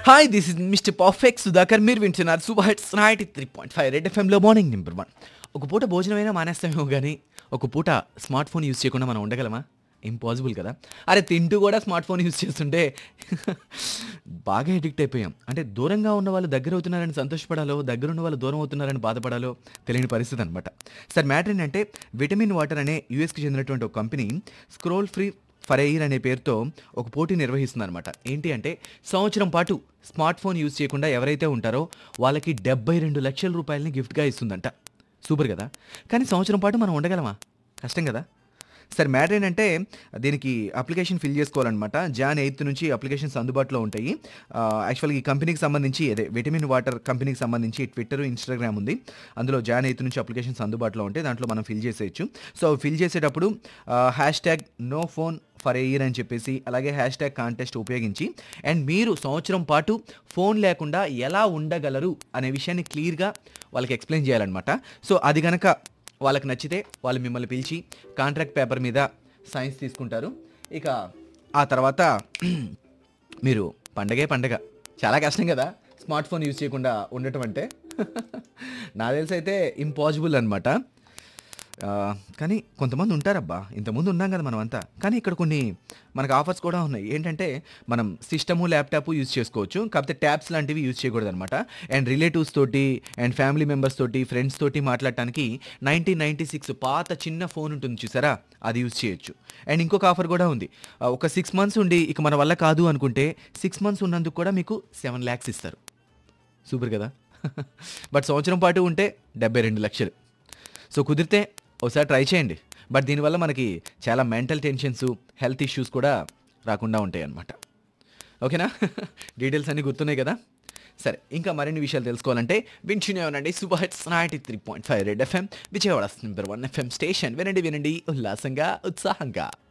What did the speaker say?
hi this is Mister perfect Sudhakar మీరు వింటున్నారు super hits ninety three point five red ఎఫ్ఎంలో morning number one ఒక పూట భోజనమైనా మానేస్తామేమో కానీ ఒక పూట స్మార్ట్ ఫోన్ యూస్ చేయకుండా మనం ఉండగలమా ఇంపాసిబుల్ కదా అరే తింటూ కూడా స్మార్ట్ ఫోన్ యూస్ చేస్తుంటే బాగా ఎడిక్ట్ అయిపోయాం అంటే దూరంగా ఉన్న వాళ్ళు దగ్గర అవుతున్నారని సంతోషపడాలో దగ్గర ఉన్న వాళ్ళు దూరం అవుతున్నారని బాధపడాలో తెలియని పరిస్థితి అనమాట సార్ మ్యాటర్ ఏంటంటే విటమిన్ వాటర్ అనే యూఎస్కి చెందినటువంటి ఒక company scroll free for a year అనే పేరుతో ఒక పోటీ నిర్వహిస్తుంది అనమాట ఏంటి అంటే సంవత్సరం పాటు స్మార్ట్ ఫోన్ యూజ్ చేయకుండా ఎవరైతే ఉంటారో వాళ్ళకి డెబ్బై రెండు లక్షల రూపాయలని గిఫ్ట్గా ఇస్తుందంట సూపర్ కదా కానీ సంవత్సరం పాటు మనం ఉండగలమా కష్టం కదా సార్ మ్యాటర్ ఏంటంటే దీనికి అప్లికేషన్ ఫిల్ చేసుకోవాలన్నమాట జాన్ ఎయిత్ నుంచి అప్లికేషన్స్ అందుబాటులో ఉంటాయి యాక్చువల్గా ఈ కంపెనీకి సంబంధించి అదే విటమిన్ వాటర్ కంపెనీకి సంబంధించి ట్విట్టర్ ఇన్స్టాగ్రామ్ ఉంది అందులో జాన్ ఎయిత్ నుంచి అప్లికేషన్స్ అందుబాటులో ఉంటాయి దాంట్లో మనం ఫిల్ చేసేయచ్చు సో ఫిల్ చేసేటప్పుడు hashtag no phone for a year అని చెప్పేసి అలాగే హ్యాష్ ట్యాగ్ కాంటెస్ట్ ఉపయోగించి అండ్ మీరు సంవత్సరం పాటు ఫోన్ లేకుండా ఎలా ఉండగలరు అనే విషయాన్ని క్లియర్గా వాళ్ళకి ఎక్స్ప్లెయిన్ చేయాలన్నమాట సో అది గనక వాళ్ళకి నచ్చితే వాళ్ళు మిమ్మల్ని పిలిచి కాంట్రాక్ట్ పేపర్ మీద సైన్స్ తీసుకుంటారు ఇక ఆ తర్వాత మీరు పండగే పండగ చాలా కష్టం కదా స్మార్ట్ ఫోన్ యూజ్ చేయకుండా ఉండటం అంటే నా తెలిసి అయితే ఇంపాసిబుల్ అనమాట కానీ కొంతమంది ఉంటారబ్బా ఇంతకుముందు ఉన్నాం కదా మనం అంతా కానీ ఇక్కడ కొన్ని మనకు ఆఫర్స్ కూడా ఉన్నాయి ఏంటంటే మనం సిస్టము ల్యాప్టాప్ యూజ్ చేసుకోవచ్చు కాకపోతే ట్యాబ్స్ లాంటివి యూజ్ చేయకూడదు అనమాట అండ్ రిలేటివ్స్ తోటి అండ్ ఫ్యామిలీ మెంబర్స్ తోటి ఫ్రెండ్స్ తోటి మాట్లాడటానికి నైన్టీన్ నైంటీ సిక్స్ పాత చిన్న ఫోన్ ఉంటుంది చూసారా అది యూజ్ చేయొచ్చు అండ్ ఇంకొక ఆఫర్ కూడా ఉంది ఆ, ఒక సిక్స్ మంత్స్ ఉండి ఇక మన వల్ల కాదు అనుకుంటే సిక్స్ మంత్స్ ఉన్నందుకు కూడా మీకు సెవెన్ ల్యాక్స్ ఇస్తారు సూపర్ కదా బట్ సంవత్సరం పాటు ఉంటే డెబ్బై రెండు లక్షలు సో కుదిరితే ఒకసారి ట్రై చేయండి బట్ దీనివల్ల మనకి చాలా మెంటల్ టెన్షన్స్ హెల్త్ ఇష్యూస్ కూడా రాకుండా ఉంటాయి అన్నమాట ఓకేనా డీటెయిల్స్ అన్నీ గుర్తున్నాయి కదా సరే ఇంకా మరిన్ని విషయాలు తెలుసుకోవాలంటే వింటూనే ఉండండి super hits ninety three point five red FM Vijayawada number one FM station వినండి వినండి ఉల్లాసంగా ఉత్సాహంగా